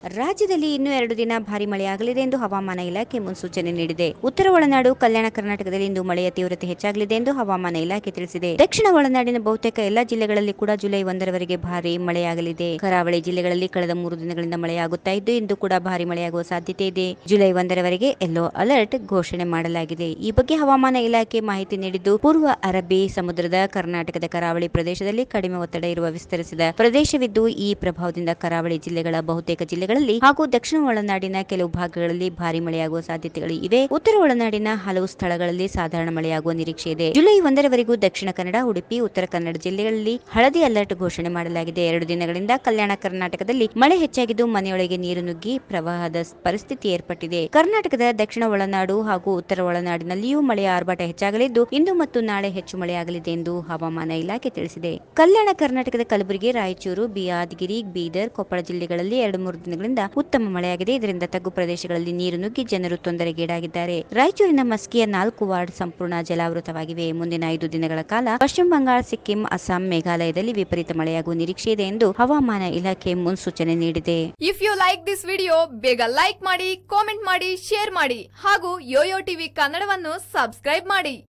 ರಾಜ್ಯದಲ್ಲಿ ಇನ್ನೂ ಎರಡು ದಿನ ಭಾರಿ ಮಳೆಯಾಗಲಿದೆ ಎಂದು ಹವಾಮಾನ ಇಲಾಖೆ ಮುನ್ಸೂಚನೆ ನೀಡಿದೆ ಉತ್ತರ ಒಳನಾಡು ಕಲ್ಯಾಣ ಕರ್ನಾಟಕದಲ್ಲಿ ಇಂದು ಮಳೆಯ ತೀವ್ರತೆ ಹೆಚ್ಚಾಗಲಿದೆ ಎಂದು ಹವಾಮಾನ ಇಲಾಖೆ ತಿಳಿಸಿದೆ ದಕ್ಷಿಣ ಒಳನಾಡಿನ ಬಹುತೇಕ ಎಲ್ಲಾ ಜಿಲ್ಲೆಗಳಲ್ಲಿ ಕೂಡ ಜುಲೈ ಒಂದರವರೆಗೆ ಭಾರಿ ಮಳೆಯಾಗಲಿದೆ ಕರಾವಳಿ ಜಿಲ್ಲೆಗಳಲ್ಲಿ ಕಳೆದ ಮೂರು ದಿನಗಳಿಂದ ಮಳೆಯಾಗುತ್ತಾ ಇದ್ದು ಇಂದು ಕೂಡ ಭಾರಿ ಮಳೆಯಾಗುವ ಸಾಧ್ಯತೆ ಇದೆ ಜುಲೈ ಒಂದರವರೆಗೆ ಯೆಲ್ಲೋ ಅಲರ್ಟ್ ಘೋಷಣೆ ಮಾಡಲಾಗಿದೆ ಈ ಬಗ್ಗೆ ಹವಾಮಾನ ಇಲಾಖೆ ಮಾಹಿತಿ ನೀಡಿದ್ದು ಪೂರ್ವ ಅರಬ್ಬಿ ಸಮುದ್ರದ ಕರ್ನಾಟಕದ ಕರಾವಳಿ ಪ್ರದೇಶದಲ್ಲಿ ಕಡಿಮೆ ಒತ್ತಡ ಇರುವ ವಿಸ್ತರಿಸಿದ ಪ್ರದೇಶವಿದ್ದು ಈ ಪ್ರಭಾವದಿಂದ ಕರಾವಳಿ ಜಿಲ್ಲೆಗಳ ಬಹುತೇಕ ಜಿಲ್ಲೆಗಳಲ್ಲಿ ಹಾಗೂ ದಕ್ಷಿಣ ಒಳನಾಡಿನ ಕೆಲವು ಭಾಗಗಳಲ್ಲಿ ಭಾರಿ ಮಳೆಯಾಗುವ ಸಾಧ್ಯತೆಗಳು ಇವೆ ಉತ್ತರ ಒಳನಾಡಿನ ಹಲವು ಸ್ಥಳಗಳಲ್ಲಿ ಸಾಧಾರಣ ಮಳೆಯಾಗುವ ನಿರೀಕ್ಷೆ ಇದೆ ಜುಲೈ ಒಂದರವರೆಗೂ ದಕ್ಷಿಣ ಕನ್ನಡ ಉಡುಪಿ ಉತ್ತರ ಕನ್ನಡ ಜಿಲ್ಲೆಗಳಲ್ಲಿ ಹಳದಿ ಅಲರ್ಟ್ ಘೋಷಣೆ ಮಾಡಲಾಗಿದೆ ಎರಡು ದಿನಗಳಿಂದ ಕಲ್ಯಾಣ ಕರ್ನಾಟಕದಲ್ಲಿ ಮಳೆ ಹೆಚ್ಚಾಗಿದ್ದು ಮನೆಯೊಳಗೆ ನೀರು ನುಗ್ಗಿ ಪ್ರವಾಹದ ಪರಿಸ್ಥಿತಿ ಏರ್ಪಟ್ಟಿದೆ ಕರ್ನಾಟಕದ ದಕ್ಷಿಣ ಒಳನಾಡು ಹಾಗೂ ಉತ್ತರ ಒಳನಾಡಿನಲ್ಲಿಯೂ ಮಳೆಯ ಆರ್ಭಟ ಹೆಚ್ಚಾಗಲಿದ್ದು ಇಂದು ಮತ್ತು ನಾಳೆ ಹೆಚ್ಚು ಮಳೆಯಾಗಲಿದೆ ಎಂದು ಹವಾಮಾನ ಇಲಾಖೆ ತಿಳಿಸಿದೆ ಕಲ್ಯಾಣ ಕರ್ನಾಟಕದ ಕಲಬುರಗಿ ರಾಯಚೂರು ಬಿಯಾದಗಿರಿ ಬೀದರ್ ಕೊಪ್ಪಳ ಜಿಲ್ಲೆಗಳಲ್ಲಿ ಎರಡು ಮೂರು ದಿನಗಳಿಂದ ಉತ್ತಮ ಮಳೆಯಾಗಿದೆ ಇದರಿಂದ ತಗ್ಗು ಪ್ರದೇಶಗಳಲ್ಲಿ ನೀರು ನುಗ್ಗಿ ಜನರು ತೊಂದರೆಗೀಡಾಗಿದ್ದಾರೆ ರಾಯಚೂರಿನ ಮಸ್ಕಿಯ ನಾಲ್ಕು ವಾರ್ಡ್ ಸಂಪೂರ್ಣ ಜಲಾವೃತವಾಗಿವೆ ಮುಂದಿನ ಐದು ದಿನಗಳ ಕಾಲ ಪಶ್ಚಿಮ ಬಂಗಾಳ ಸಿಕ್ಕಿಂ ಅಸ್ಸಾಂ ಮೇಘಾಲಯದಲ್ಲಿ ವಿಪರೀತ ಮಳೆಯಾಗುವ ನಿರೀಕ್ಷೆ ಇದೆ ಎಂದು ಹವಾಮಾನ ಇಲಾಖೆ ಮುನ್ಸೂಚನೆ ನೀಡಿದೆ if you like this video ಬೇಗ ಲೈಕ್ ಮಾಡಿ ಕಾಮೆಂಟ್ ಮಾಡಿ ಶೇರ್ ಮಾಡಿ ಹಾಗೂ ಯೋಯೋ ಟಿವಿ ಕನ್ನಡವನ್ನು ಸಬ್ಸ್ಕ್ರೈಬ್ ಮಾಡಿ